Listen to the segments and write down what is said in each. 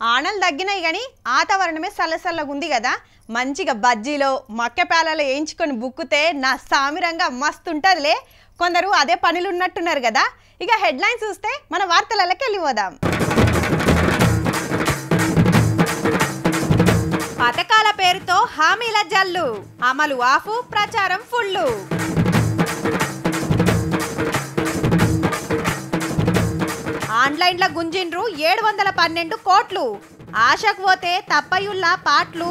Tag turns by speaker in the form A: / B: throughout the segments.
A: ఆనలు తగ్గినాయి కానీ వాతావరణమే చల్లచల్లగా ఉంది కదా మంచిగా బజ్జీలో మక్కెపాలలో వేయించుకొని బుక్కితే నా సామిరంగా మస్తు ఉంటుందిలే కొందరు అదే పనులు ఉన్నట్టున్నారు కదా ఇక హెడ్లైన్స్ చూస్తే మన వార్తలకి వెళ్ళిపోదాం పథకాల పేరుతో హామీల జల్లు అమలు ఆఫ్ ప్రచారం ఫుల్లు ఆన్లైన్ల గుంజిండ్రు ఏడు వందల పన్నెండు కోట్లు ఆశకు పోతే తప్పయుల్లా పాట్లు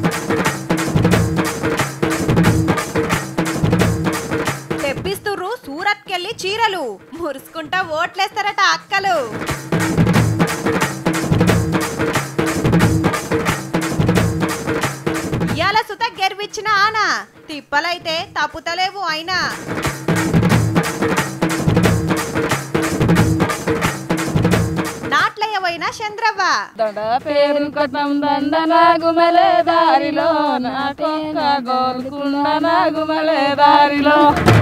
A: తెప్పిస్తుర్రు సూరత్కెళ్ళి చీరలు మురుసుకుంటా ఓట్లేస్తారట అక్కలు ఇయాల సుత గెర్విచ్చిన ఆన తిప్పలైతే తప్పుతలేవు అయినా నాట్లయ్యబోయిన చంద్రవ్వ
B: దొడ పేరు కట్నం దండ నాగుమలే దారిలో నాకొక్క గోల్కొండ నాగుమలే దారిలో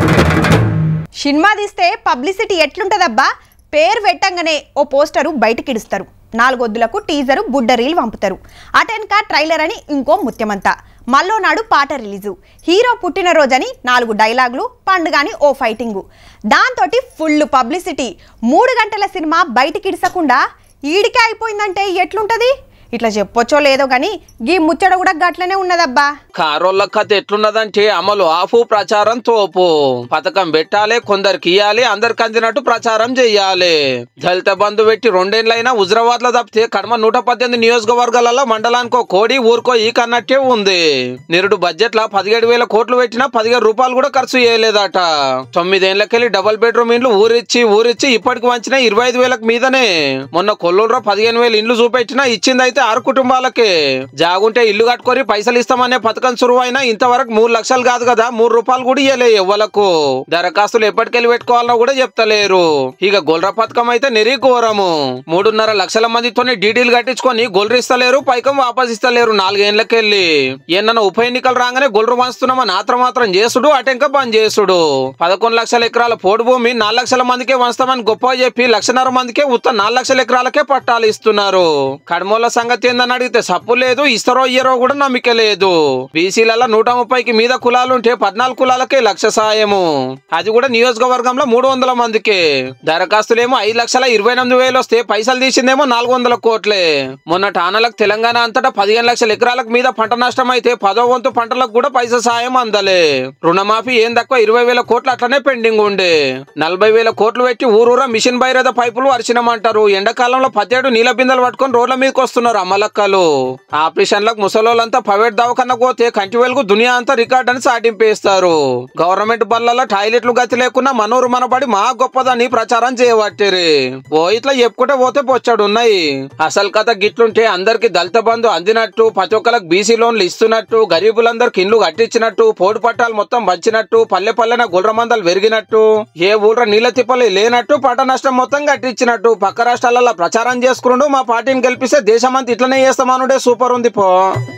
A: సినిమా తీస్తే పబ్లిసిటీ ఎట్లుంటదబ్బా పేరు పెట్టంగానే ఓ పోస్టరు బయటకి ఇడుస్తారు నాలుగొద్దులకు టీజరు బుడ్డ రీల్ పంపుతారు అటెన్కా ట్రైలర్ అని ఇంకో ముత్యమంతా మల్లో నాడు పాట రిలీజు హీరో పుట్టినరోజని నాలుగు డైలాగులు పండుగని ఓ ఫైటింగు దాంతోటి ఫుల్ పబ్లిసిటీ మూడు గంటల సినిమా బయటికి ఇడసకుండా ఈడికే అయిపోయిందంటే ఎట్లుంటది ఇట్లా చెప్పొచ్చో లేదో కానీ గీ ముచ్చట కూడా గట్లనే ఉన్నదబ్బా
C: కారోళ్ళ కథ ఎట్లున్నదంటే అమలు ఆఫు ప్రచారం తోపు పథకం పెట్టాలి కొందరికి ఇయ్యాలి అందరికి అందినట్టు ప్రచారం చెయ్యాలి దళిత బంధు పెట్టి రెండేళ్ళైనా హుజరాబాద్ లో తప్పితే కడమ నూట పద్దెనిమిది నియోజకవర్గాలలో మండలానికో కోడి ఊరుకో ఈ కన్నట్టే ఉంది నిరుడు బడ్జెట్ లా పదిహేడు వేల కోట్లు పెట్టినా పదిహేడు రూపాయలు కూడా ఖర్చు చేయలేదట తొమ్మిదేళ్లకెళ్ళి డబల్ బెడ్రూమ్ ఇండ్లు ఊరిచ్చి ఊరిచ్చి ఇప్పటికి వంచిన ఇరవై ఐదు వేలకు మీదనే మొన్న కొల్లూరులో పదిహేను వేలు ఇండ్లు చూపెట్టినా ఇచ్చింది అయితే ఆరు కుటుంబాలకే జాగుంటే ఇల్లు కట్టుకొని పైసలు ఇస్తామనే పథకం సురువైనా ఇంతవరకు మూడు లక్షలు కాదు కదా మూడు రూపాయలు కూడా ఇయ్యలే ఎవ్వలకు దరఖాస్తులు ఎప్పటికెళ్ళి పెట్టుకోవాలనో కూడా చెప్తలేరు ఇక గొల్ర పథకం అయితే నెరీ ఘోరము మూడున్నర లక్షల మందితోనే డీడీలు కట్టించుకొని గొల్రిస్తలేరు పైకం వాపస్ ఇస్తలేరు నాలుగేళ్లకెళ్ళి ఏమన్నా ఉప ఎన్నికలు రాగానే గొల్రు వంచుతున్నామని ఆత్రం మాత్రం చేసుడు అటెంక బంద్ చేసుడు పదకొండు లక్షల ఎకరాల పోడు భూమి నాలుగు లక్షల మందికే వంచుతామని గొప్ప చెప్పి లక్షన్నర మందికే ఉత్త నాలుగు లక్షల ఎకరాలకే పట్టాలు ఇస్తున్నారు కడమోళ్ళ సంగతి ఏందని అడిగితే సప్పు లేదు ఇస్తారో ఇయ్యరో కూడా నమ్మిక లేదు బీసీలలో నూట ముప్పైకి మీద కులాలు ఉంటే పద్నాలుగు కులాలకే లక్ష సాయము అది కూడా నియోజకవర్గంలో మూడు వందల మందికి దరఖాస్తులేమో ఐదు లక్షల ఇరవై ఎనిమిది వేలు వస్తే పైసలు తీసిందేమో నాలుగు వందల కోట్లే మొన్న టానాలకు తెలంగాణ అంతటా పదిహేను లక్షల ఎకరాలకు మీద పంట నష్టం అయితే పదో వంతు పంటలకు కూడా పైసా సాయం అందలే రుణమాఫీ ఏం తక్కువ ఇరవై వేల కోట్లు అట్లనే పెండింగ్ ఉండే నలభై వేల కోట్లు పెట్టి ఊరూరా మిషన్ బైరేద పైపులు అరిచినమంటారు ఎండాకాలంలో పత్తేడు నీళ్ళ బిందెలు పట్టుకొని రోడ్ల మీదకి వస్తున్నారు అమ్మలక్కలు ఆపరేషన్లకు ముసలోళ్ళంతా ప్రైవేట్ దవాఖాన పోతే కంటి వెలుగు దునియా అంతా రికార్డ్ అని సాటింపేస్తారు గవర్నమెంట్ బళ్ళలో టాయిలెట్లు గతి లేకున్నా మనూరు మనబడి మా గొప్పదని ప్రచారం చేయబట్టిరి ఓ ఇట్లా చెప్పుకుంటే పోతే పొచ్చాడు ఉన్నాయి అసలు కథ గిట్లుంటే అందరికి దళిత బంధు అందినట్టు ప్రతి ఒక్కరికి బీసీ లోన్లు ఇస్తున్నట్టు గరీబులందరికి ఇండ్లు కట్టించినట్టు పోడు పట్టాలు మొత్తం పంచినట్టు పల్లె పల్లెన గుర్ర మందలు పెరిగినట్టు ఏ ఊళ్ళో నీళ్ళ తిప్పలు లేనట్టు పంట నష్టం మొత్తం కట్టించినట్టు పక్క రాష్ట్రాలలో ప్రచారం చేసుకుంటూ మా పార్టీని గెలిపిస్తే దేశమంతా ఇట్లనే చేస్తామనుడే సూపర్ ఉంది పో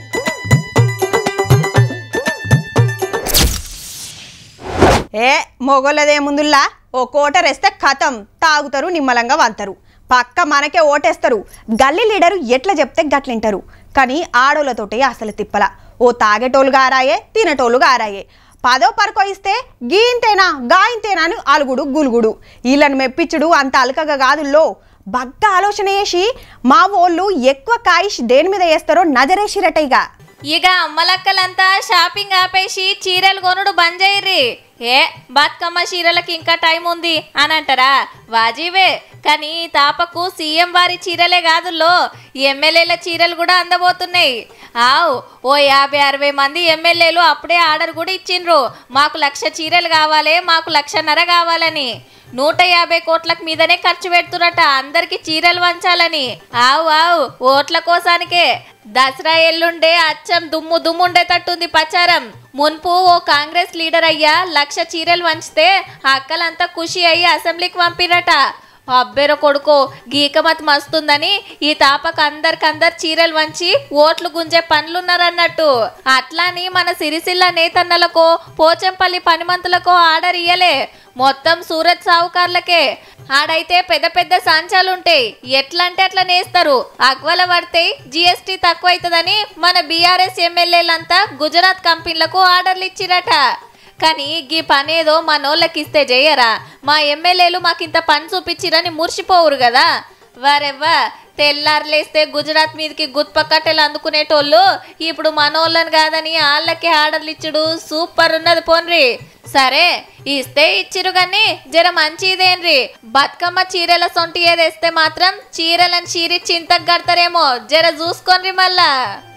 A: ఏ మొగోళ్ళదేముందుల్లా ఓ కోటర్ వేస్తే కథం తాగుతారు నిమ్మలంగా వంతారు పక్క మనకే ఓటేస్తారు గల్లీ లీడరు ఎట్లా చెప్తే గట్లింటారు కానీ ఆడోళ్ళతోటే అసలు తిప్పల ఓ తాగేటోళ్ళు గారాయే తినేటోళ్ళు గారాయే పదో పరకో ఇస్తే గీంతేనా గాయింతేనా అని అలుగుడు గులుగుడు వీళ్ళని మెప్పించుడు అంత అలకగా కాదుల్లో బగ్గ ఆలోచన చేసి మా వాళ్ళు ఎక్కువ కాయిష్ దేని మీద వేస్తారో నజరేసిరటైగా
D: ఇక అమ్మలక్కలంతా షాపింగ్ ఆపేసి చీరలు కొనుడు బంద్ చేయర్రి ఏ బతుకమ్మ చీరలకి ఇంకా టైం ఉంది అని అంటారా వాజీవే కానీ ఈ తాపకు సీఎం వారి చీరలే కాదుల్లో ఎమ్మెల్యేల చీరలు కూడా అందబోతున్నాయి ఆవు ఓ యాభై అరవై మంది ఎమ్మెల్యేలు అప్పుడే ఆర్డర్ కూడా ఇచ్చిండ్రు మాకు లక్ష చీరలు కావాలి మాకు లక్షన్నర కావాలని నూట యాభై కోట్లకు మీదనే ఖర్చు పెడుతున్నట అందరికి చీరలు వంచాలని ఆవు ఆవు ఓట్ల కోసానికే దసరా ఎల్లుండే అచ్చం దుమ్ము దుమ్ము ఉండేటట్టుంది ప్రచారం మున్పు ఓ కాంగ్రెస్ లీడర్ అయ్యా లక్ష చీరలు వంచితే ఆ అక్కలంతా ఖుషి అయ్యి అసెంబ్లీకి పంపిరట అబ్బెర కొడుకో గీకమతి మస్తుందని ఈ తాపకు అందరికందరు చీరలు వంచి ఓట్లు గుంజే పనులున్నారన్నట్టు అట్లాని మన సిరిసిల్ల నేతన్నలకో పోచంపల్లి పనిమంతులకో ఆర్డర్ ఇయ్యలే మొత్తం సూరత్ సావుకార్లకే ఆడైతే పెద్ద పెద్ద సంచాలుంటాయి ఎట్లా అంటే అట్లా నేస్తారు అగ్వల పడితే జిఎస్టీ తక్కువ అవుతుందని మన బీఆర్ఎస్ ఎమ్మెల్యేలంతా గుజరాత్ కంపెనీలకు ఆర్డర్లు ఇచ్చిరట కానీ గీ పనేదో మనోళ్ళకి ఇస్తే చెయ్యరా మా ఎమ్మెల్యేలు మాకింత పని చూపించిరని మురిసిపోవురు కదా వారెవ్వా తెల్లారులేస్తే గుజరాత్ మీదకి గుత్ప కట్టెలు అందుకునేటోళ్ళు ఇప్పుడు మనోళ్ళని కాదని వాళ్ళకి ఆర్డర్లు ఇచ్చుడు సూపర్ ఉన్నది పోన్రి సరే ఇస్తే ఇచ్చిరు గాని జర మంచిదేన్రి బతుకమ్మ చీరల సొంటి ఏదేస్తే మాత్రం చీరలను చీరి చింతకు కడతారేమో జర చూసుకోండి మళ్ళా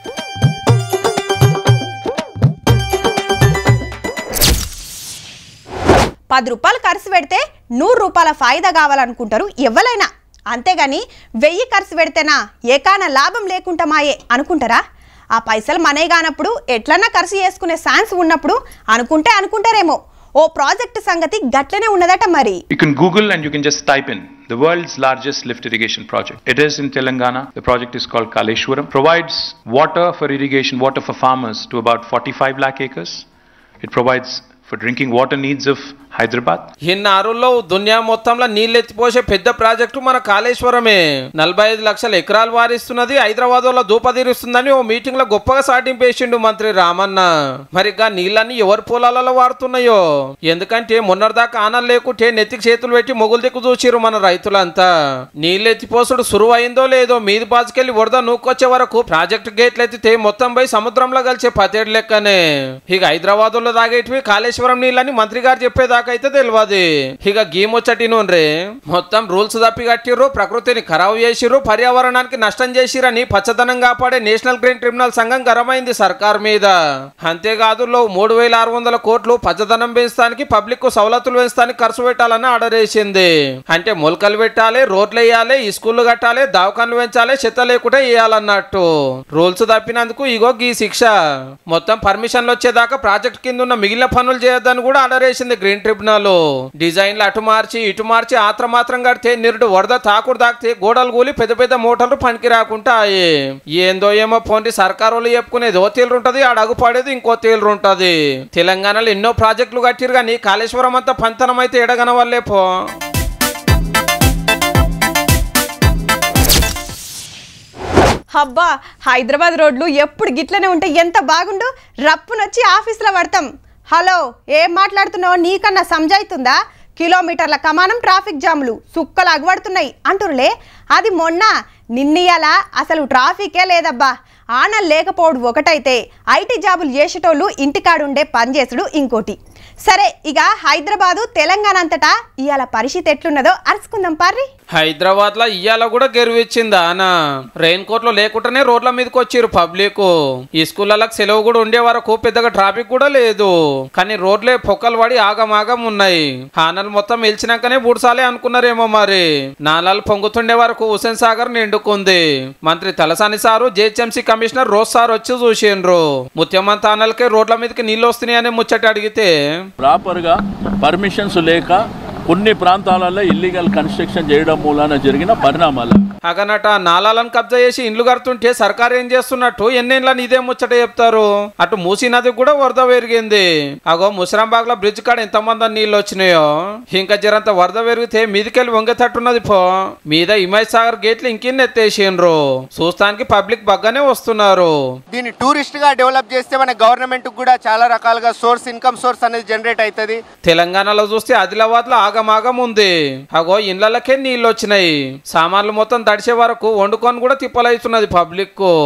A: పది రూపాయలు ఖర్చు పెడితే నూరు రూపాయల ఫాయిదా కావాలనుకుంటారు ఎవరైనా అంతేగాని వెయ్యి ఖర్చు పెడితేనా ఏకాన లాభం లేకుండా మాయే అనుకుంటారా ఆ పైసలు మనే కానప్పుడు ఎట్లన్నా ఖర్చు చేసుకునే ఛాన్స్ ఉన్నప్పుడు అనుకుంటే అనుకుంటారేమో ఓ ప్రాజెక్ట్ సంగతి గట్లనే ఉన్నదట మరి
E: You can Google and you can just type in the world's largest lift irrigation project. It is in Telangana. The project is called Kaleshwaram. Provides water for irrigation, water for farmers to about 45 lakh acres. It provides for drinking water needs of Hyderabad.
C: ఇన్నారుల్లో దునియా మొత్తంలో నీళ్ళెత్తిపోసే పెద్ద project మన కాళేశ్వరమే నలభై ఐదు లక్షల ఎకరాలు వారిస్తున్నది హైదరాబాద్ లో దూపదీరుస్తుందని ఓ meeting లో గొప్పగా సాటింపేసిండు మంత్రి రామన్న మరి గా నీళ్ళన్నీ ఎవరి పొలాలలో వాడుతున్నాయో ఎందుకంటే మొన్నటిదాకా ఆనలు లేకుంటే నెత్తికి చేతులు పెట్టి మొగులు దిక్కు చూసిరు మన రైతులంతా నీళ్ళెత్తిపోసుడు సురువైందో లేదో మీది బాజుకెళ్ళి వరద నూకొచ్చే వరకు ప్రాజెక్టు గేట్లు ఎత్తితే మొత్తం పోయి సముద్రంలో కలిసే పతేడు లెక్కనే ఇక హైదరాబాద్ లో తాగేటివి కాళేశ్వరం నీళ్ళని మంత్రి గారు చెప్పేదాకా అయితే తెలియదు ఇక గీమొచ్చటి నూనె మొత్తం రూల్స్ తప్పి కట్టిర్రు ప్రకృతిని ఖరాబు చేసిర్రు పర్యావరణానికి నష్టం చేసిరని పచ్చదనం కాపాడే నేషనల్ గ్రీన్ ట్రిబ్యునల్ సంఘం గరమైంది సర్కార్ మీద అంతేకాదు లో మూడు వేల ఆరు వందల కోట్లు పచ్చదనం పెంచడానికి పబ్లిక్ కు సవలతులు పెంచడానికి ఖర్చు పెట్టాలని ఆర్డర్ వేసింది అంటే మొలకలు పెట్టాలి రోడ్లు వేయాలి ఈ స్కూళ్ళు కట్టాలి దవాఖాన్లు పెంచాలి చెత్త లేకుండా వేయాలన్నట్టు రూల్స్ తప్పినందుకు ఇగో గీ శిక్ష మొత్తం పర్మిషన్లు వచ్చేదాకా ప్రాజెక్ట్ కింద ఉన్న మిగిలిన పనులు చేయొద్దని కూడా ఆర్డర్ వేసింది గ్రీన్ ట్రిబ్యునల్ డిజైన్లు అటు మార్చి ఇటు మార్చి ఆత్ర మాత్రం కడితే నిరుడు వరద తాకుడు తాకితే గోడలు కూలి పెద్ద పెద్ద మోటార్లు పనికి రాకుండా అయ్యే ఏందో ఏమో పోండి సర్కారు వాళ్ళు చెప్పుకునేది ఓ తీరు ఉంటది ఆడ అగు పడేది ఇంకో తీరు ఉంటది తెలంగాణలో ఎన్నో ప్రాజెక్టులు కట్టిరు కానీ కాళేశ్వరం అంతా పంతనం అయితే ఎడగన వల్లే పో
A: అబ్బా హైదరాబాద్ రోడ్లు ఎప్పుడు గిట్లనే ఉంటే ఎంత బాగుండు రప్పునొచ్చి ఆఫీస్లో పడతాం హలో ఏం మాట్లాడుతున్నావో నీకన్నా సంజాయితుందా కిలోమీటర్ల కమానం ట్రాఫిక్ జాములు సుక్కలు అగబడుతున్నాయి అంటురులే అది మొన్న నిన్నీయాల అసలు ట్రాఫికే లేదబ్బా ఆన లేకపోవడం ఒకటైతే ఐటీ జాబులు చేసేటోళ్ళు ఇంటికాడుండే పనిచేసుడు ఇంకోటి సరే ఇక హైదరాబాదు తెలంగాణ అంతటా ఇవాళ పరిస్థితి ఎట్లున్నదో అరుచుకుందాం పార్రి
C: హైదరాబాద్ లో ఇయ్యాల కూడా గెరువిచ్చిందా అన్న రెయిన్ కోట్ లో లేకుండానే రోడ్ల మీదకి వచ్చిర్రు పబ్లిక్ ఈ స్కూళ్ళకి సెలవు కూడా ఉండే వరకు పెద్దగా ట్రాఫిక్ కూడా లేదు కానీ రోడ్లే పొక్కలు పడి ఆగమాగం ఉన్నాయి హానలు మొత్తం వెలిచినాకనే బుడ్సాలే అనుకున్నారేమో మరి నాలాలు పొంగుతుండే వరకు హుసేన్ సాగర్ నిండుకుంది మంత్రి తలసాని సారు జేహెచ్ఎంసీ కమిషనర్ రోజ్ సార్ వచ్చి చూసిండ్రు ముత్యమంత హానలకే రోడ్ల మీదకి నీళ్ళు వస్తున్నాయని ముచ్చట అడిగితే
F: ప్రాపర్గా పర్మిషన్స్ లేక కొన్ని ప్రాంతాలలో ఇల్లీగల్ కన్స్ట్రక్షన్ చేయడం మూలాన జరిగిన పరిణామాలు
C: అగనట నాలాలను కబ్జా చేసి ఇండ్లు కడుతుంటే సర్కారు ఏం చేస్తున్నట్టు ఎన్నేళ్ళని ఇదే ముచ్చట చెప్తారు అటు మూసీ నది కూడా వరద పెరిగింది అగో ముసరాంబాగ్ లో బ్రిడ్జ్ కాడ ఎంతమంది నీళ్ళు వచ్చినాయో ఇంకా జరంత వరద పెరిగితే మీదికెళ్ళి వంగేటట్టున్నది పో మీద ఇమేజ్ సాగర్ గేట్లు ఇంకిన్ని ఎత్తేసిండ్రు చూస్తానికి పబ్లిక్ బగ్గానే వస్తున్నారు
G: దీన్ని టూరిస్ట్ గా డెవలప్ చేస్తే మన గవర్నమెంట్ కూడా చాలా రకాలుగా సోర్స్ ఇన్కమ్ సోర్స్ అనేది జనరేట్ అవుతుంది
C: తెలంగాణలో చూస్తే ఆదిలాబాద్ లో ఆగమాగం ఉంది అగో ఇండ్లకే నీళ్ళు వచ్చినాయి సామాన్లు మొత్తం తడిసే వరకు వండుకొని కూడా తిప్పలవుతున్నది పబ్లిక్ కు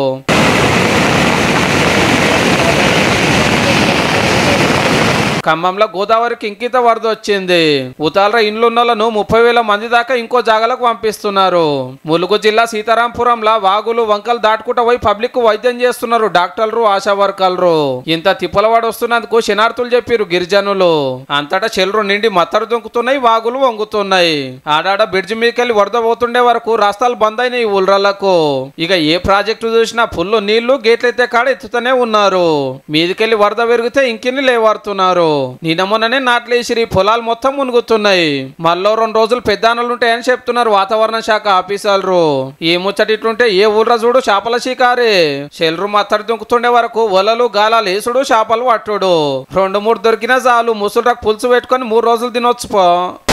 C: ఖమ్మంలో గోదావరికి ఇంకిత వరద వచ్చింది ఉతాల ఇండ్లున్నోళ్లను ముప్పై వేల మంది దాకా ఇంకో జాగాలకు పంపిస్తున్నారు ములుగు జిల్లా సీతారాంపురంలో వాగులు వంకలు దాటుకుంటూ పోయి పబ్లిక్ కు వైద్యం చేస్తున్నారు డాక్టర్లు ఆశా వర్కర్లు ఇంత తిప్పలవాడు వస్తున్నందుకు శనార్థులు చెప్పారు గిరిజనులు అంతటా చెల్లు నిండి మత్తరు దుంకుతున్నాయి వాగులు వంగుతున్నాయి ఆడాడ బ్రిడ్జ్ మీదకెళ్ళి వరద పోతుండే వరకు రాస్తాలు బంద్ అయినాయి ఈ ఊళ్ళకు ఇక ఏ ప్రాజెక్టు చూసినా ఫుల్ నీళ్లు గేట్లు ఎత్తే కాడ ఎత్తుతూనే ఉన్నారు మీదికెళ్ళి వరద పెరిగితే ఇంకిన్ని లేవారుతున్నారు అంటున్నారు నిన్న మొన్ననే నాట్లేసిరి పొలాలు మొత్తం మునుగుతున్నాయి మళ్ళీ రెండు రోజులు పెద్దానలు ఉంటాయని చెప్తున్నారు వాతావరణ శాఖ ఆఫీసర్లు ఏ ముచ్చట ఇట్లుంటే ఏ ఊర్లో చూడు చేపల షికారే చెల్రు మత్తడి దుంకుతుండే వరకు వలలు గాలాలు వేసుడు చేపలు పట్టుడు రెండు మూడు దొరికినా చాలు ముసులకు పులుసు పెట్టుకొని మూడు రోజులు తినొచ్చు పో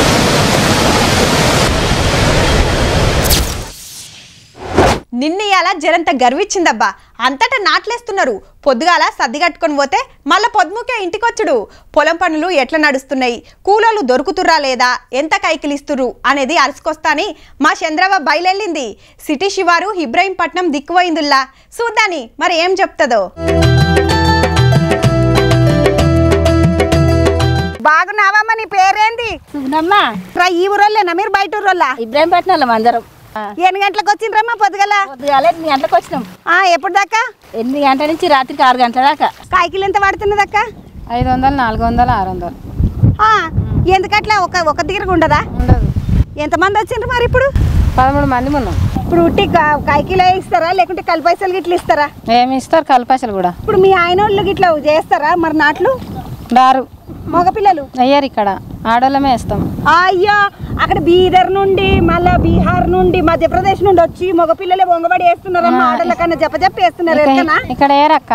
A: నిన్న ఇయాల జరంత గర్విచ్చిందబ్బా అంతటా నాట్లేస్తున్నారు పొద్దుగాల సర్ది కట్టుకొని పోతే మళ్ళా పొద్దుముకే ఇంటికొచ్చుడు పొలం పనులు ఎట్లా నడుస్తున్నాయి కూలోళ్ళు దొరుకుతుర్రా లేదా ఎంత కైకిలిస్తుర్రు అనేది అరుసుకొస్తాని మా చంద్రవ బయలెళ్ళింది సిటీ శివారు ఇబ్రాహీంపట్నం దిక్కుపోయిందిల్లా చూద్దాని మరి ఏం చెప్తుందో
H: బాగున్నావమ్మా నీ పేరేంది
B: సుగుణమ్మా
H: రా ఈ ఊరోళ్ళేనా మీరు బయట ఊరోళ్ళా
B: ఇబ్రాహీంపట్నం అందరం
H: ఎన్ని గంటలకు వచ్చిండ్రమ్మా పొద్దుగల
B: పొద్దుగాల ఎనిమిది గంటలకు వచ్చినాం
H: ఆ, ఎప్పుడు దాకా
B: ఎనిమిది గంటల నుంచి రాత్రికి ఆరు గంటల దాకా
H: కాయకిలు ఎంత పడుతున్నదక్క
B: ఐదు వందలు నాలుగు వందలు ఆరు వందలు
H: ఆ, ఎందుకట్లా ఒక ఒక దగ్గర ఉండదా
B: ఉండదు
H: ఎంతమంది వచ్చిండ్రు మరి ఇప్పుడు
B: పదమూడు మంది ఉన్నాం
H: ఇప్పుడు ఉట్టి కా- కాయకిలో ఇస్తారా లేకుంటే కలిపైసలు గిట్ల ఇస్తారా
B: ఏమి ఇస్తారు కలిపైసలు కూడా
H: ఇప్పుడు మీ ఆయన వాళ్ళు గిట్ల చేస్తారా మరి నాట్లు
B: దారు
H: మగపిల్లలు
B: అయ్యారు ఇక్కడ ఆడోళ్ళమే ఇస్తాం
H: అయ్యో అక్కడ బీదర్ నుండి మళ్ళా బీహార్ నుండి మధ్యప్రదేశ్ నుండి వచ్చి మగపిల్లలే వంగబడి వేస్తున్నారమ్మా ఆడల కన్నా జప జప్ప వేస్తున్నారు
B: ఇక-
H: ఎక్కనా
B: ఇక్కడ ఏరక్క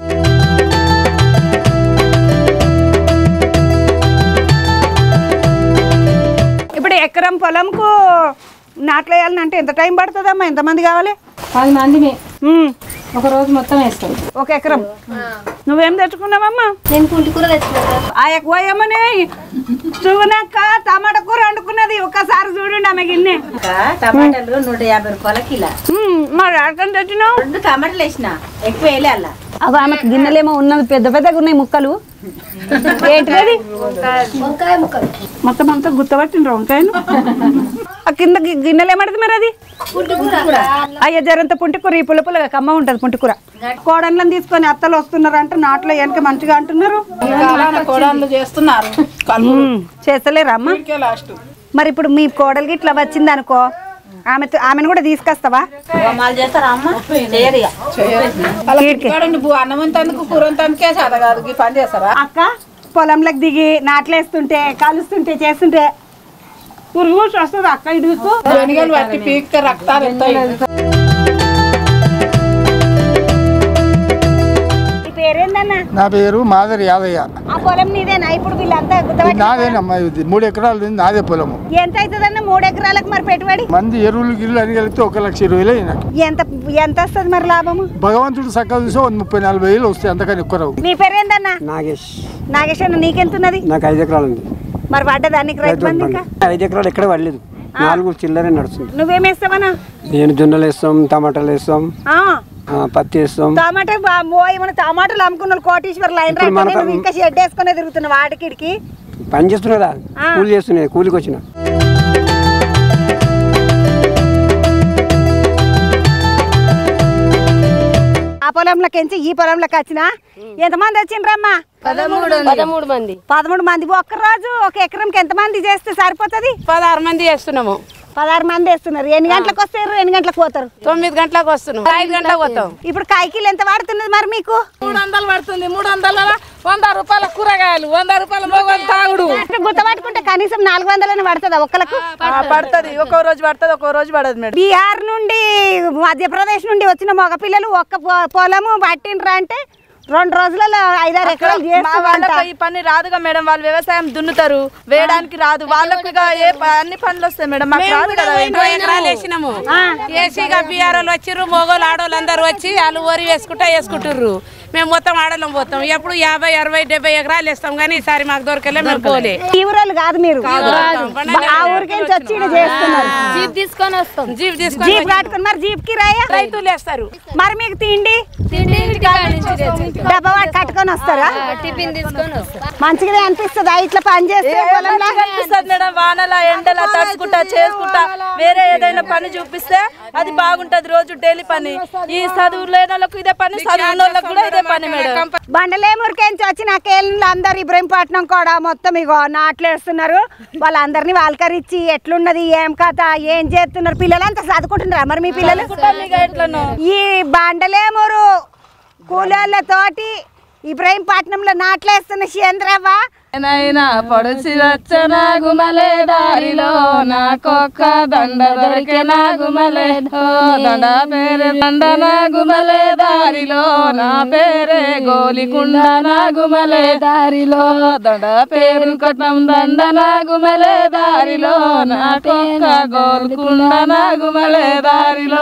H: ఇప్పుడు ఎకరం పొలంకు నాట్లు వేయాలంటే ఎంత టైం పడుతుందమ్మా ఎంతమంది కావాలి
B: పది మందిని
H: ఉమ్,
B: ఒక రోజు మొత్తం వేస్తాం
H: ఒక ఎకరం నువ్వేం తెచ్చుకున్నావమ్మా
D: నేను పుంటికూర తెచ్చుకుంటాను
H: ఆ ఎక్కువయమ్మని చూనక్క టమాటా కూర వండుకున్నది ఒక్కసారి చూడండి ఆమె గిన్నె
I: టమాటాలు నూట యాభై రూపాయల కిలో
H: ఉమ్, మరి ఎక్కడ తెచ్చినావు
I: రెండు టమాటాలు వేసిన ఎక్కువ వేయలే అలా
H: అవి ఆమెకు గిన్నెలేమో ఉన్నది పెద్ద పెద్దగా ఉన్నాయి ముక్కలు ఏంటిది మొత్తం అంతా గుర్తపట్టిన వంకాయను ఆ కింద గి- గిన్నెలు ఏమడుతుంది మరి అది అయ్యో జరంత పుంటికూర ఈ పుల్ల పుల్లగా కమ్మ ఉంటుంది పుంటికూర కోడన్లను తీసుకొని అత్తలు వస్తున్నారు అంటే నాట్లో వెనక మంచిగా అంటున్నారు
B: చేస్తున్నారు
H: ఉమ్, చేస్తలేరా అమ్మ మరి ఇప్పుడు మీ కోడలికి ఇట్లా వచ్చింది అనుకో ఆమె ఆమెను కూడా తీసుకొస్తావా
I: వాళ్ళు చేస్తారా అమ్మ చేయరు ఇక.
H: ఈడికి.
B: అన్నమంతందుకు కూరంతందుకే చేత కాదు ఈ పని చేస్తారా
H: అక్క పొలంలోకి దిగి నాట్లేస్తుంటే కలుస్తుంటే చేస్తుంటే పురుగు వస్తుంది అక్క ఇటు చూస్తూ
B: శనగలు పట్టి పీక్తే రక్తాలు ఎత్తాయి
H: నీ పేరేందన్నా
J: నా పేరు మాదరి యాదయ్య
H: ఆ పొలం నీదేనా ఇప్పుడు వీళ్ళంతా
J: ఇది
H: గుర్తుపట్టి
J: నాదేనమ్మా ఇది మూడు ఎకరాలు ఉంది నాదే పొలము
H: ఎంత అవుతుందన్న మూడు ఎకరాలకు మరి పెట్టుబడి
J: మంది ఎరువులు గిల్లు అని కలిపితే ఒక లక్ష ఇరవై వేలు అయినా
H: ఎంత ఎంత వస్తుంది మరి లాభము
J: భగవంతుడు చక్కగా చూసి ఒక ముప్పై నలభై వేలు వస్తాయి అంతకని ఎక్కువ రావు
H: నీ పేరేందన్నా
K: నాగేష్
H: నాగేష్ అన్న నీకెంత ఉన్నది
K: నాకు ఐదు ఎకరాలు ఉంది
H: మరి పడ్డదా నీకు రైతు బంధు ఇంకా
K: ఐదు ఎకరాలు ఎక్కడ పడలేదు నాలుగు చిల్లరే నడుస్తుంది
H: నువ్వేమేస్తావన్నా
K: నేను జొన్నలు వేస్తాం టమాటాలు వేస్తాం
H: ఆ,
K: ఆ, పత్తి వేస్తాం
H: టమాటా బా- ఓ ఏమైనా టమాటాలు అమ్ముకున్న వాళ్ళు కోటీశ్వర్ లైన్
K: ఇప్పుడు మన
H: రైతు నువ్వు ఇంకా షెడ్ వేసుకునే తిరుగుతున్నావు వాడికిడికి
K: పని చేస్తున్నా
H: ఆ.
K: కూలి చేస్తున్నాయి కూలికి వచ్చిన
H: ఆ పొలంలోకి ఈ పొలంలోకి వచ్చిన ఎంతమంది వచ్చిండ్రమ్మా
B: పదమూడు మంది
H: పదమూడు మంది ఒక్క రోజు ఒక ఎకరంకి ఎంత మంది చేస్తే సరిపోతుంది
B: పదహారు మంది చేస్తున్నాము
H: పదహారు మంది వేస్తున్నారు ఎన్ని గంటలకు వస్తారు ఎన్ని గంటలకు పోతారు
B: తొమ్మిది గంటలకు వస్తున్నాం ఐదు గంటలకు పోతాం
H: ఇప్పుడు కాయకిలు ఎంత పడుతున్నది మరి మీకు
B: మూడు వందలు పడుతుంది మూడు వందల వంద రూపాయల కూరగాయలు వంద రూపాయల మొగలు తాగుడు
H: గుర్తుపట్టుకుంటే కనీసం నాలుగు వందలని పడుతుంది ఒక్కలకు
B: పడుతుంది ఒక్కో రోజు పడుతుంది ఒక్కో రోజు పడదు మేడం
H: బీహార్ నుండి మధ్యప్రదేశ్ నుండి వచ్చిన మగ పిల్లలు ఒక్క పొ- పొలము పట్టిండ్రా అంటే రెండు రోజులలో ఐదారు ఎకరాలు
B: మా
H: చేస్తారంట.
B: వాళ్ళకి ఈ పని రాదుగా మేడం వాళ్ళు వ్యవసాయం దున్నుతారు వేయడానికి రాదు వాళ్ళకి ఇక ఏ ప- అన్ని పనులు వస్తాయి మేడం మాకు రాదు కదా
L: ఎకరాలు వేసినాము ఏసీగా బీఆర్ఓలు వచ్చిర్రు మొగోలు ఆడోళ్ళు అందరు వచ్చి వాళ్ళు వరి వేసుకుంటా వేసుకుంటుర్రు మేము మొత్తం ఆడలం పోతాం ఎప్పుడు యాభై అరవై డెబ్బై ఎకరాలు వేస్తాం కానీ ఈసారి మాకు దొరకలే మేము పోలే
H: ఈ ఊరోళ్ళు కాదు మీరు ఆ ఊరికి నుంచి వచ్చి ఈడ చేస్తున్నారు
L: జీప్ తీసుకొని వస్తాం జీప్ తీసుకొని
H: జీప్ కట్టుకుని మరి జీప్ కి రాయా
L: రైతులు వేస్తారు
H: మరి మీకు తిండి
L: తిండి ఇంటికాడ నుంచి తెచ్చి.
H: డబ్బా వాటి కట్టుకొని వస్తారా
L: టిఫిన్ తీసుకొని వస్తాం
H: మంచిగా అనిపిస్తుందా ఇట్లా పని చేస్తే పొలంలో
B: అనిపిస్తుంది మేడం వానల ఎండల తడుచుకుంటా చేసుకుంటా వేరే ఏదైనా పని చూపిస్తే అది బాగుంటది రోజు డైలీ పని ఈ చదువు లేని వాళ్ళకు ఇదే పని చదువున్న వాళ్ళకు కూడా ఇదే పని మేడం
H: బండలేమురికేంచి వచ్చిన కేళ్ళు అందరు ఇబ్రహీంపట్నం కూడా మొత్తం ఇగో నాట్లేస్తున్నారు వాళ్ళందరినీ వాళ్ళకరిచ్చి ఎట్లున్నది ఏం కథ ఏం చేస్తున్నారు పిల్లలంతా చదువుకుంటున్నారా మరి మీ పిల్లలు
B: ఇక ఎట్లనో
H: ఈ బండలేమురు కూలోళ్ళతోటి ఇబ్రాహీంపట్నంలో నాట్లేస్తున్న చంద్రవ్వ
B: నైనా పొడిచి వచ్చన గుమలే దారిలో నాకొక్క దండ దొరికే నా గుమలే దో దండ పేరే దండ నా గుమలే దారిలో నా పేరే గోలికుండ నా గుమలే దారిలో దండ పేరు కొట్టం దండ నా గుమలే దారిలో నాకొక్క గోలికుండ నా గుమలే దారిలో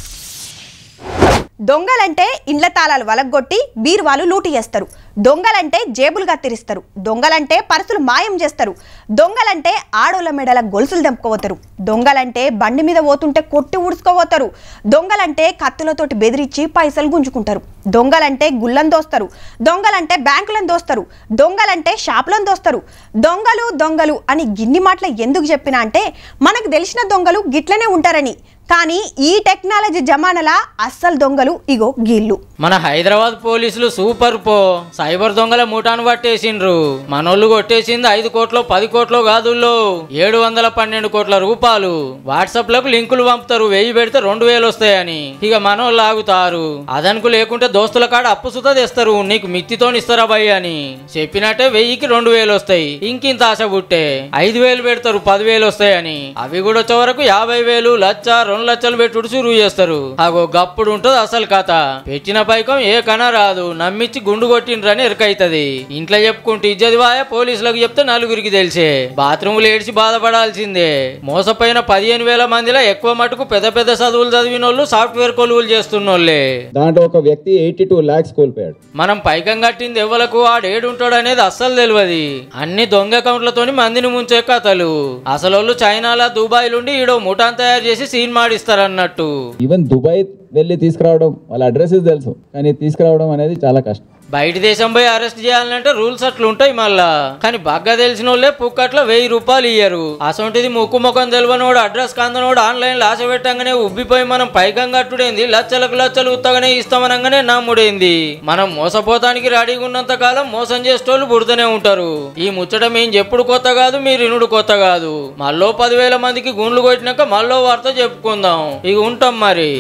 A: దొంగలంటే ఇండ్ల తాళాలు వలగొట్టి బీరువాలు లూటి చేస్తారు దొంగలంటే జేబులు కత్తిరిస్తారు దొంగలంటే పర్సులు మాయం చేస్తారు దొంగలంటే ఆడోళ్ళ మెడల గొలుసులు దంపుకోపోతారు దొంగలంటే బండి మీద పోతుంటే కొట్టి ఊడ్చుకోపోతారు దొంగలంటే కత్తులతోటి బెదిరించి పైసలు గుంజుకుంటారు దొంగలంటే గుళ్ళని దోస్తారు దొంగలంటే బ్యాంకులను దోస్తారు దొంగలంటే షాపులను దోస్తారు దొంగలు దొంగలు అని గిన్ని మాటలు ఎందుకు చెప్పినా అంటే మనకు తెలిసిన దొంగలు గిట్లనే ఉంటారని కానీ ఈ టెక్నాలజీ జమానలా అస్సలు దొంగలు ఇగో గీళ్ళు
M: మన హైదరాబాద్ పోలీసులు సూపర్ పో సైబర్ దొంగల ముఠాను పట్టేసిండ్రు మనోళ్ళు కొట్టేసింది ఐదు కోట్లు పది కోట్లు కాదుల్లో ఏడు వందల పన్నెండు కోట్ల రూపాయలు వాట్సాప్ లకు లింకులు పంపుతారు వెయ్యి పెడితే రెండు వేలు వస్తాయని ఇక మనోళ్ళు ఆగుతారు అదనుకు లేకుంటే దోస్తుల కాడ అప్పు సుత తెస్తారు నీకు మిత్తితో ఇస్తారా భయ్ అని చెప్పినట్టే వెయ్యికి రెండు వేలు వస్తాయి ఇంకింత ఆశ పుట్టే ఐదు వేలు పెడతారు పదివేలు వస్తాయని అవి కూడా వచ్చే వరకు యాభై వేలు లచ్చ రెండు లక్షలు పెట్టుడు సురువు చేస్తారు అగో గప్పుడు ఉంటది అసలు కథ పెట్టిన పైకం ఏ కన రాదు నమ్మిచ్చి గుండు కొట్టిండ్రని ఎరకైతది ఇంట్లో చెప్పుకుంటే ఇజ్జది వాయ పోలీసులకు చెప్తే నలుగురికి తెలిసే బాత్రూములు ఏడ్చి బాధపడాల్సిందే మోసపోయిన పదిహేను వేల మందిలో ఎక్కువ మటుకు పెద్ద పెద్ద చదువులు చదివిన వాళ్ళు సాఫ్ట్వేర్ కొలువులు చేస్తున్నోళ్ళే
N: దాంట్లో ఒక వ్యక్తి ఎయిటీ టూ ల్యాక్స్ కోల్పోయాడు
M: మనం పైకం కట్టింది ఎవ్వలకు ఆడేడుంటాడు అనేది అస్సలు తెలియదు అన్ని దొంగ అకౌంట్లతోని మందిని ముంచే కథలు అసలు చైనాలో దుబాయ్ నుండి ఈడో ముఠాన్ తయారు చేసి సీన్ మాడిస్తారన్నట్టు
N: ఈవెన్ దుబాయ్ వెళ్ళి తీసుకురావడం వాళ్ళ అడ్రసెస్ తెలుసు కానీ తీసుకురావడం అనేది చాలా కష్టం
M: బయట దేశం పోయి అరెస్ట్ చేయాలంటే రూల్స్ అట్లా ఉంటాయి మళ్ళా కానీ బాగా తెలిసిన వాళ్ళే పుక్కట్లో వెయ్యి రూపాయలు ఇయ్యరు అసొంటిది ముక్కు ముఖం తెలియనోడు అడ్రస్ కందనోడు ఆన్లైన్ ఆశ పెట్టంగానే ఉబ్బిపోయి మనం పైకం కట్టుడేంది లచ్చలకు లచ్చలు ఉత్తగానే ఇస్తామనగానే నమ్ముడేంది మనం మోసపోతానికి రెడీగా ఉన్నంత కాలం మోసం చేసేటోళ్ళు పుడుతూనే ఉంటారు ఈ ముచ్చట మేము చెప్పుడు కొత్త కాదు మీరు ఇనుడు కొత్త కాదు మళ్ళీ పదివేల మందికి గుండ్లు కొట్టినాక మళ్ళీ వార్త చెప్పుకుందాం ఇక ఉంటాం మరి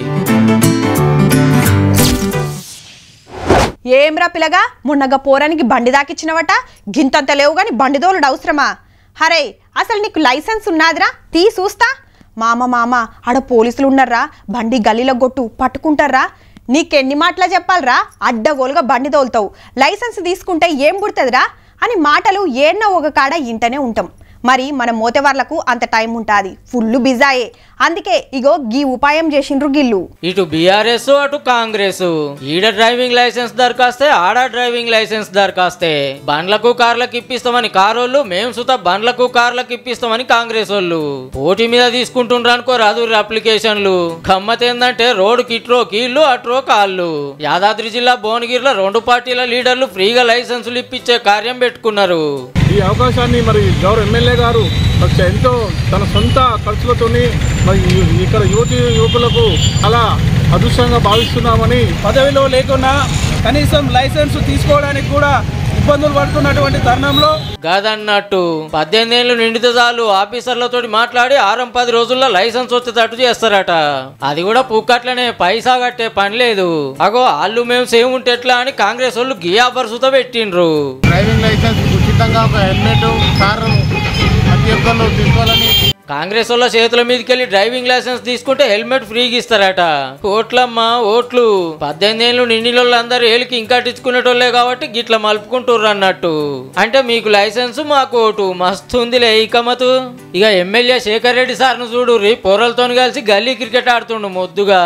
A: ఏమ్రా పిల్లగా మొన్నగా పోరానికి బండి దాకిచ్చినవట గింతంత లేవు గాని బండి దోలుడు అవసరమా హరే అసలు నీకు లైసెన్స్ ఉన్నాదిరా తీ చూస్తా మామ మామ ఆడ పోలీసులు ఉన్నారా బండి గల్లీలో గొట్టు పట్టుకుంటారా నీకెన్ని మాటలా చెప్పాలరా అడ్డగోలుగా బండి తోలుతావు లైసెన్స్ తీసుకుంటే ఏం పుడుతుందిరా అని మాటలు ఏన్నో ఒక కాడ ఇంటనే ఉంటాం మరి మన మోతెవర్లకు అంత టైం ఉంటుంది ఫుల్ బిజాయే అందుకే ఇగో గీ ఉపాయం చేసిండ్రు గిల్లు
M: ఇటు బీఆర్ఎస్ అటు కాంగ్రెస్ ఈడ డ్రైవింగ్ లైసెన్స్ దరఖాస్తే ఆడ డ్రైవింగ్ లైసెన్స్ దరఖాస్తే బండ్లకు కార్లకు ఇప్పిస్తామని కారోళ్ళు మేము సుత బండ్లకు కార్లకు ఇప్పిస్తామని కాంగ్రెస్ వాళ్ళు పోటీ మీద తీసుకుంటుండ్రు అనుకో రాదు అప్లికేషన్లు గమ్మత్ ఏందంటే రోడ్డు కిట్రో కీళ్ళు అట్రో కాళ్ళు యాదాద్రి జిల్లా భువనగిరిలో రెండు పార్టీల లీడర్లు ఫ్రీగా లైసెన్సులు ఇప్పించే కార్యం పెట్టుకున్నారు
J: ఈ అవకాశాన్ని మరి గౌరవ ఎమ్మెల్యే గారు మరి ఎంతో తన సొంత ఖర్చులతోని మరి ఈ- ఇక్కడ యువతి యువకులకు అలా అదృష్టంగా భావిస్తున్నామని
O: పదవిలో లేకున్నా కనీసం లైసెన్స్ తీసుకోవడానికి కూడా ఇబ్బందులు పడుతున్నటువంటి తరుణంలో
M: కాదన్నట్టు పద్దెనిమిది ఏళ్ళు నిండితే చాలు ఆఫీసర్లతో మాట్లాడి ఆరం పది రోజుల్లో లైసెన్స్ వచ్చేటట్టు చేస్తారట అది కూడా పుక్కట్లనే పైసా కట్టే పని లేదు అగో వాళ్ళు మేము సేమ్ ఉంటే ఎట్లా అని కాంగ్రెస్ వాళ్ళు గియా పరుసుతో పెట్టిండ్రు
P: డ్రైవింగ్ లైసెన్స్ ఉచితంగా ఒక హెల్మెట్ కారు ప్రతి ఒక్కరు తీసుకోవాలని
M: కాంగ్రెస్ వాళ్ళ చేతుల మీదకెళ్ళి డ్రైవింగ్ లైసెన్స్ తీసుకుంటే హెల్మెట్ ఫ్రీగా ఇస్తారట ఓట్లమ్మా ఓట్లు పద్దెనిమిది ఏళ్ళు నిండిన అందరు ఏళ్ళకి ఇంకా ఇచ్చుకునేటోళ్ళే కాబట్టి గిట్ల మలుపుకుంటుర్రు అన్నట్టు అంటే మీకు లైసెన్స్ మాకు ఓటు మస్తు ఉందిలే ఈ కమతు ఇక ఎమ్మెల్యే శేఖర్ రెడ్డి సార్ను చూడు రీ పోరలతో కలిసి గల్లీ క్రికెట్ ఆడుతుండు మొద్దుగా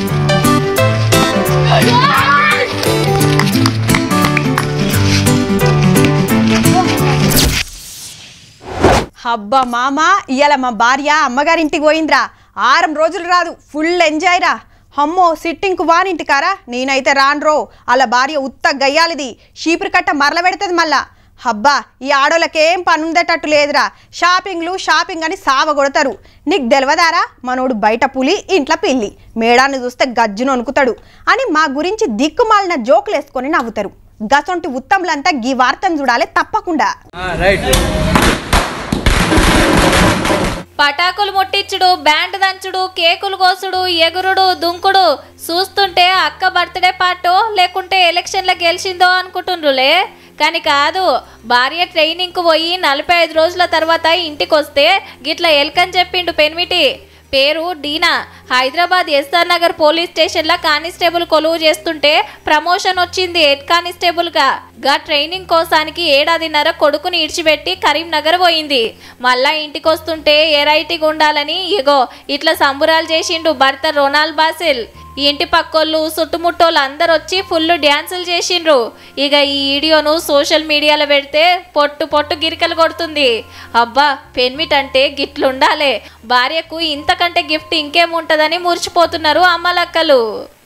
A: అబ్బా మామ ఇవాళ మా భార్య అమ్మగారింటికి పోయిందిరా ఆరం రోజులు రాదు ఫుల్ ఎంజాయ్ రా అమ్మో సిట్టింగ్కు వానింటికారా నేనైతే రాన్రో అలా భార్య ఉత్త గయ్యాలిది షీపురు కట్ట మరల పెడుతుంది మళ్ళా అబ్బా ఈ ఆడోళ్ళకేం పనుందేటట్టు లేదురా షాపింగ్లు షాపింగ్ అని సావ కొడతారు నీకు తెలియదారా మనోడు బయట పులి ఇంట్లో పిల్లి మేడాన్ని చూస్తే గజ్జును వణుకుతాడు అని మా గురించి దిక్కుమాలిన జోకులు వేసుకొని నవ్వుతారు గసొంటి ఉత్తములంతా గీ వార్తను చూడాలి తప్పకుండా
M: రైట్
D: పటాకులు ముట్టించుడు బ్యాండ్ దంచుడు కేకులు కోసుడు ఎగురుడు దుంకుడు చూస్తుంటే అక్క బర్త్డే పాటో లేకుంటే ఎలక్షన్లో గెలిచిందో అనుకుంటుండ్రులే కానీ కాదు భార్య ట్రైనింగ్కు పోయి నలభై ఐదు రోజుల తర్వాత ఇంటికి వస్తే గిట్ల ఎల్కని చెప్పిండు పెన్మిటి పేరు డీనా హైదరాబాద్ ఎస్ఆర్ నగర్ పోలీస్ స్టేషన్లో కానిస్టేబుల్ కొలువు చేస్తుంటే ప్రమోషన్ వచ్చింది హెడ్ కానిస్టేబుల్గా గా ట్రైనింగ్ కోసానికి ఏడాదిన్నర కొడుకుని ఇడిచిపెట్టి కరీంనగర్ పోయింది మళ్ళా ఇంటికి వస్తుంటే ఎరైటీగా ఉండాలని ఇగో ఇట్లా సంబురాలు చేసిండు భర్త రొనాల్డ్ బాసిల్ ఈ ఇంటి పక్కోళ్ళు చుట్టుముట్టోళ్ళు అందరు వచ్చి ఫుల్ డ్యాన్సులు చేసిండ్రు ఇక ఈ వీడియోను సోషల్ మీడియాలో పెడితే పొట్టు పొట్టు గిరికలు కొడుతుంది అబ్బా పెన్మిట్ అంటే గిట్లుండాలే భార్యకు ఇంతకంటే గిఫ్ట్ ఇంకేముంటదని మురిచిపోతున్నారు అమ్మలక్కలు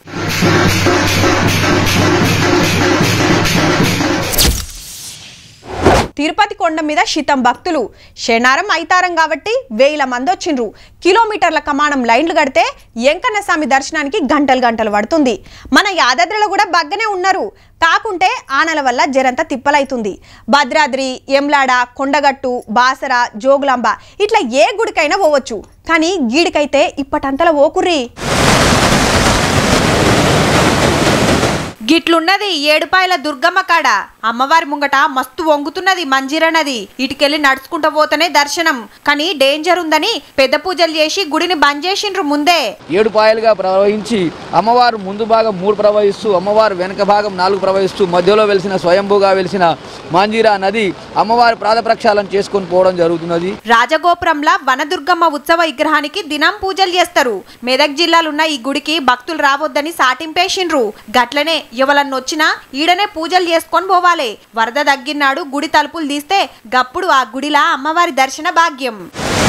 A: తిరుపతి కొండ మీద శితం భక్తులు శనారం అయితారం కాబట్టి వేల మంది వచ్చిండ్రు కిలోమీటర్ల కమానం లైన్లు కడితే ఎంకన్న స్వామి దర్శనానికి గంటలు గంటలు పడుతుంది మన యాదాద్రిలో కూడా బగ్గనే ఉన్నారు కాకుంటే ఆనల వల్ల జరంత తిప్పలైతుంది భద్రాద్రి ఎమ్లాడ కొండగట్టు బాసర జోగులాంబ ఇట్లా ఏ గుడికైనా పోవచ్చు కానీ గీడికైతే ఇప్పటంతలా ఓకుర్రీ గిట్లున్నది ఏడుపాయల దుర్గమ్మ కాడ అమ్మవారి ముంగట మస్తు వంగుతున్నది మంజీర నది ఇటుకెళ్ళి నడుచుకుంటూ పోతేనే దర్శనం కానీ డేంజర్ ఉందని పెద్ద పూజలు చేసి గుడిని బంద్ చేసిండ్రు ముందే
Q: ఏడు పాయలుగా ప్రవహించి అమ్మవారు ముందు భాగం మూడు ప్రవహిస్తూ అమ్మవారు వెనక భాగం నాలుగు ప్రవహిస్తూ మధ్యలో వెలిసిన స్వయంభూగా వెలిసిన మాంజీరా నది అమ్మవారి ప్రాతప్రక్షాళన చేసుకొని పోవడం జరుగుతున్నది
A: రాజగోపురంలా వనదుర్గమ్మ ఉత్సవ విగ్రహానికి దినం పూజలు చేస్తారు మెదక్ జిల్లాలున్న ఈ గుడికి భక్తులు రావద్దని సాటింపేసిండ్రు గట్లనే ఎవలన్నొచ్చినా ఈడనే పూజలు చేసుకొని పోవాలే వరద తగ్గినాడు గుడి తలుపులు తీస్తే గప్పుడు ఆ గుడిలా అమ్మవారి దర్శన భాగ్యం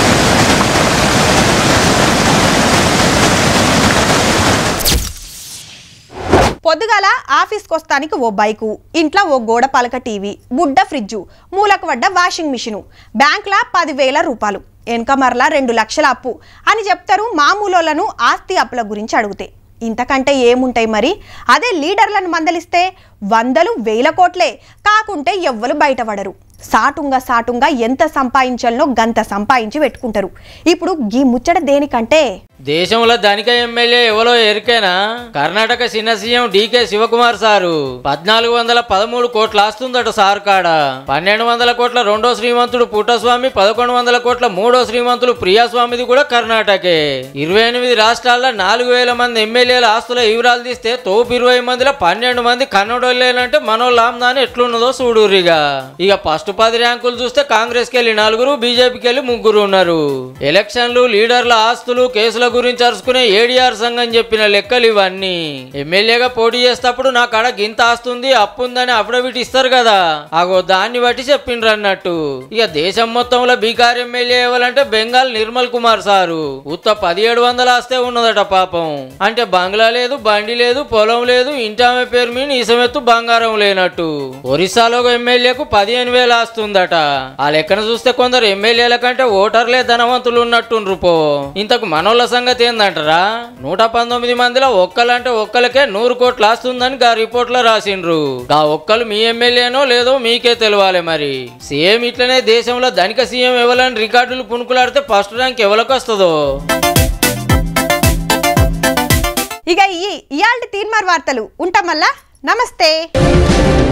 A: పొద్దుగాల ఆఫీస్కి వస్తానికి ఓ బైకు ఇంట్లో ఓ గోడ పలక టీవీ బుడ్డ ఫ్రిడ్జు మూలకు పడ్డ వాషింగ్ మిషను బ్యాంక్లా పదివేల రూపాయలు వెనక మరలా రెండు లక్షల అప్పు అని చెప్తారు మామూలోలను ఆస్తి అప్పుల గురించి అడిగితే ఇంతకంటే ఏముంటాయి మరి అదే లీడర్లను మందలిస్తే వందలు వేల కోట్లే కాకుంటే ఎవ్వరు బయటపడరు సాటుంగా సాటుంగా ఎంత సంపాదించాలనో గంత సంపాదించి పెట్టుకుంటారు ఇప్పుడు గీ ముచ్చట దేనికంటే
M: దేశంలో ధనిక ఎమ్మెల్యే ఎవరో ఎరికేనా కర్ణాటక చిన్న సీఎం డీకే శివకుమార్ సారు పద్నాలుగు వందల పదమూడు కోట్ల ఆస్తుందట సార్ కాడ పన్నెండు వందల కోట్ల రెండో శ్రీమంతుడు పుట్టస్వామి పదకొండు వందల కోట్ల మూడో శ్రీమంతుడు ప్రియాస్వామిది కూడా కర్ణాటకే ఇరవై ఎనిమిది రాష్ట్రాల్లో నాలుగు వేల మంది ఎమ్మెల్యేల ఆస్తుల వివరాలు తీస్తే తోపు ఇరవై మందిలో పన్నెండు మంది కన్నడోళ్ళేనంటే మనోళ్ళు ఆమ్దాని ఎట్లున్నదో చూడురిగా ఇక ఫస్ట్ పది ర్యాంకులు చూస్తే కాంగ్రెస్కి వెళ్ళి నలుగురు బీజేపీకి వెళ్ళి ముగ్గురు ఉన్నారు ఎలక్షన్లు లీడర్ల ఆస్తులు కేసుల గురించి అరుచుకునే ఏడీఆర్ సంఘం చెప్పిన లెక్కలు ఇవన్నీ ఎమ్మెల్యేగా పోటీ చేసేటప్పుడు నా కాడ గింత ఆస్తుంది అప్పు ఉందని అఫిడవిట్ ఇస్తారు కదా అగో దాన్ని బట్టి చెప్పిండ్రు అన్నట్టు ఇక దేశం మొత్తంలో బీకార్ ఎమ్మెల్యే ఇవ్వాలంటే బెంగాల్ నిర్మల్ కుమార్ సారు ఉత్త పదిహేడు వందల ఆస్తే ఉన్నదట పాపం అంటే బంగ్లా లేదు బండి లేదు పొలం లేదు ఇంటామె పేరు మీద ఈసమెత్తు బంగారం లేనట్టు ఒరిస్సాలో ఒక ఎమ్మెల్యేకు పదిహేను వేలు ఆస్తుందట ఆ లెక్కన చూస్తే కొందరు ఎమ్మెల్యేల కంటే ఓటర్లే ధనవంతులు ఉన్నట్టుండ్రు పో ఇంతకు మనోళ్ళ సంగతి ఏందంటారా నూట పంతొమ్మిది మందిలో ఒక్కలంటే ఒక్కలకే నూరు కోట్లు ఆస్తుందని గా రిపోర్ట్ లో రాసిండ్రు గా ఒక్కలు మీ ఎమ్మెల్యేనో లేదో మీకే తెలవాలి మరి సీఎం ఇట్లనే దేశంలో ధనిక సీఎం ఎవరని రికార్డులు పుణుకులాడితే ఫస్ట్ ర్యాంక్ ఎవరికి వస్తుందో
A: ఇక ఈ ఇయాల్టి తీన్మార్ వార్తలు ఉంటాం మళ్ళా నమస్తే